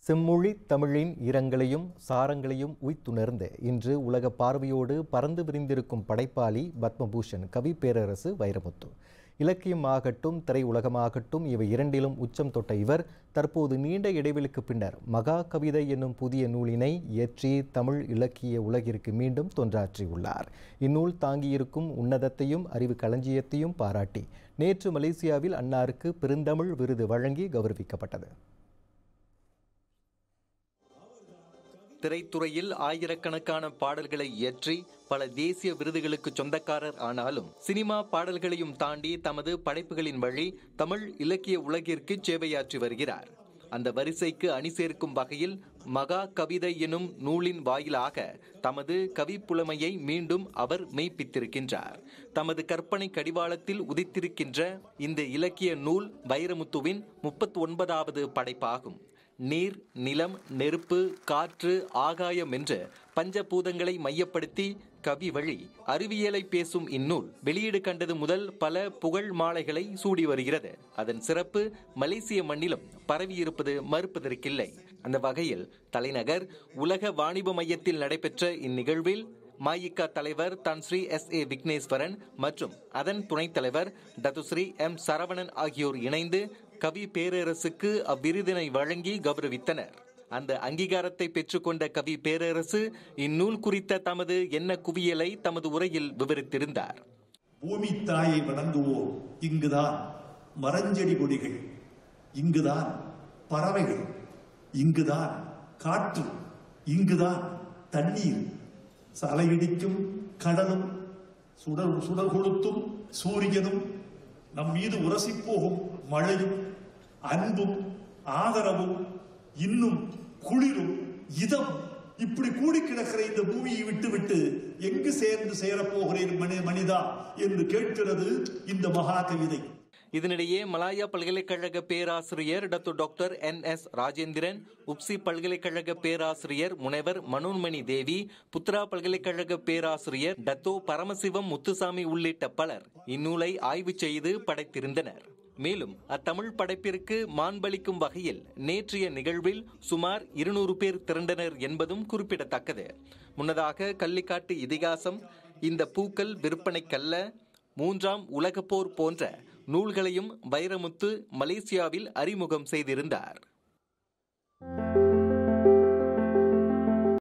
செம்மொழி தமிழின் ஈரங்களையும் சாரங்களையும் உய்த்துணர்ந்து இன்று உலக பார்வையோடு பறந்து விரிந்திருக்கும் படைப்பாளி பத்மபூஷன் கவி பேரரசு வைரமுத்து இலக்கியம் ஆகட்டும் திரையுலகமாகட்டும் இவை இரண்டிலும் உச்சம் தொட்ட இவர் தற்போது நீண்ட இடைவெளிக்கு பின்னர் மகா கவிதை என்னும் புதிய நூலினை இயற்றி தமிழ் இலக்கிய உலகிற்கு மீண்டும் தொன்றாற்றியுள்ளார் இந்நூல் தாங்கியிருக்கும் உன்னதத்தையும் அறிவு களஞ்சியத்தையும் பாராட்டி நேற்று மலேசியாவில் அன்னாருக்கு பெருந்தமிழ் விருது வழங்கி கௌரவிக்கப்பட்டது திரைத்துறையில் ஆயிரக்கணக்கான பாடல்களை இயற்றி பல தேசிய விருதுகளுக்கு சொந்தக்காரர் ஆனாலும் சினிமா பாடல்களையும் தாண்டி தமது படைப்புகளின் வழி தமிழ் இலக்கிய உலகிற்கு சேவையாற்றி வருகிறார் அந்த வரிசைக்கு அணி சேர்க்கும் வகையில் மகா கவிதை எனும் நூலின் வாயிலாக தமது கவிப்புலமையை மீண்டும் அவர் மெய்ப்பித்திருக்கின்றார் தமது கற்பனை கடிவாளத்தில் உதித்திருக்கின்ற இந்த இலக்கிய நூல் வைரமுத்துவின் முப்பத்தி ஒன்பதாவது படைப்பாகும் நீர் நிலம் நெருப்பு காற்று ஆகாயம் என்று பஞ்சபூதங்களை மையப்படுத்தி கவி வழி அறிவியலை பேசும் இந்நூல் வெளியீடு கண்டது முதல் பல புகழ் மாலைகளை சூடி வருகிறது அதன் சிறப்பு மலேசிய மண்ணிலும் பரவியிருப்பது மறுப்பதற்கில்லை அந்த வகையில் தலைநகர் உலக வாணிப மையத்தில் நடைபெற்ற இந்நிகழ்வில் மாயிகா தலைவர் Tan Sri S A Vigneswaran மற்றும் அதன் துணைத் தலைவர் டத்துஸ்ரீ எம் சரவணன் ஆகியோர் இணைந்து கவி பேரரசுக்கு அவ்விருதினை வழங்கி கௌரவித்தனர் அந்த அங்கீகாரத்தை பெற்றுக்கொண்ட கவி பேரரசு இந்நூல் குறித்த தமது எண்ண குவியலை தமது உரையில் விவரித்திருந்தார் பூமி தாயை வணங்குவோம் இங்குதான் மரஞ்செடி கொடிகள் இங்குதான் பறவைகள் இங்குதான் காற்று இங்குதான் தண்ணீர் சாலையிடிக்கும் கடலும் சுடர் சுடர் கொளுத்தும் சூரியனும் நம் மீது உரசி போகும் மழையும் அன்பும் ஆதரவும் இன்னும் குளிரும் இதம் இப்படி கூடி கிடக்கிற இந்த பூமியை விட்டுவிட்டு எங்கு சேர்ந்து சேரப்போகிறேன் மனி மனிதா என்று கேட்கிறது இந்த மகா கவிதை இதனிடையே மலாயா பல்கலைக்கழக பேராசிரியர் Datuk doctor N S Rajendran UPSI பல்கலைக்கழக பேராசிரியர் முனைவர் மனோன்மணி தேவி புத்ரா பல்கலைக்கழக பேராசிரியர் டத்தோ பரமசிவம் முத்துசாமி உள்ளிட்ட பலர் இந்நூலை ஆய்வு செய்து படைத்திருந்தனர் மேலும் அத்தமிழ் படைப்பிற்கு மாண்பளிக்கும் வகையில் நேற்றைய நிகழ்வில் சுமார் இருநூறு பேர் திரண்டனர் என்பதும் குறிப்பிடத்தக்கது முன்னதாக கள்ளிக்காட்டு இதிகாசம் இந்த பூக்கள் விற்பனைக்கல்ல மூன்றாம் உலகப்போர் போன்ற நூல்களையும் வைரமுத்து மலேசியாவில் அறிமுகம் செய்திருந்தார்